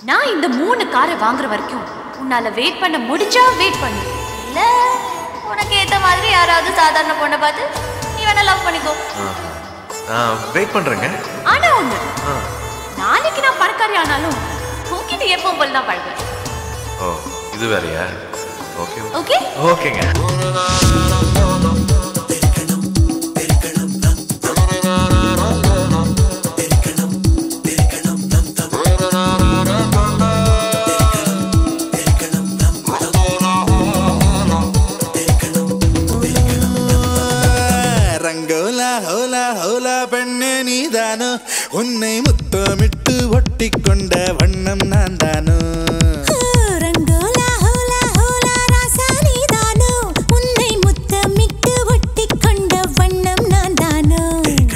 நான் இந்த மூணு காரை வாங்குற வரைக்கும் உன்னால வெயிட் பண்ண முடிஞ்சா வெயிட் பண்ணு இல்ல உனக்கு ஏத்த மாதிரி யாராவது சாதாரண பொண்ணை பார்த்து நீ வேணா லவ் பண்ணிக்கோ வெயிட் பண்றேங்க ஆனா ஒண்ணு ஆ. நாளைக்கு நான் பணக்காரி ஆனாலும் உன்கிட்ட எப்பவும் போல தான் பழகுவேன் ஓ இது வேறயா ஓகே ஓகே ஓகேங்க ரங்கோலா ஹோலா ஹோலா பெண்ணே நீதானோ உன்னை முத்தமிட்டு ஒட்டிக்கொண்ட வண்ணம் நான் தானோ ரங்கோலா ஹோலா ஹோலா ராசா நீதானோ உன்னை முத்தமிட்டு ஒட்டிக்கொண்ட வண்ணம் நான் தானோ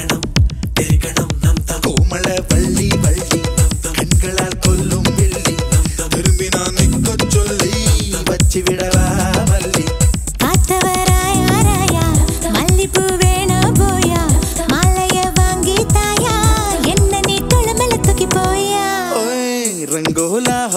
கோமள வள்ளி வள்ளி கண்களால் கொல்லும் வெள்ளி திரும்பி நான் நிற்க சொல்லி வச்சு விடவா மல்லி காத்தவராயா ராயா மல்லிப்பூ வேணா போயா மாலைய வாங்கி தாயா என்ன நீ தொழமல தூக்கி போயா ஓய் ரங்கோலா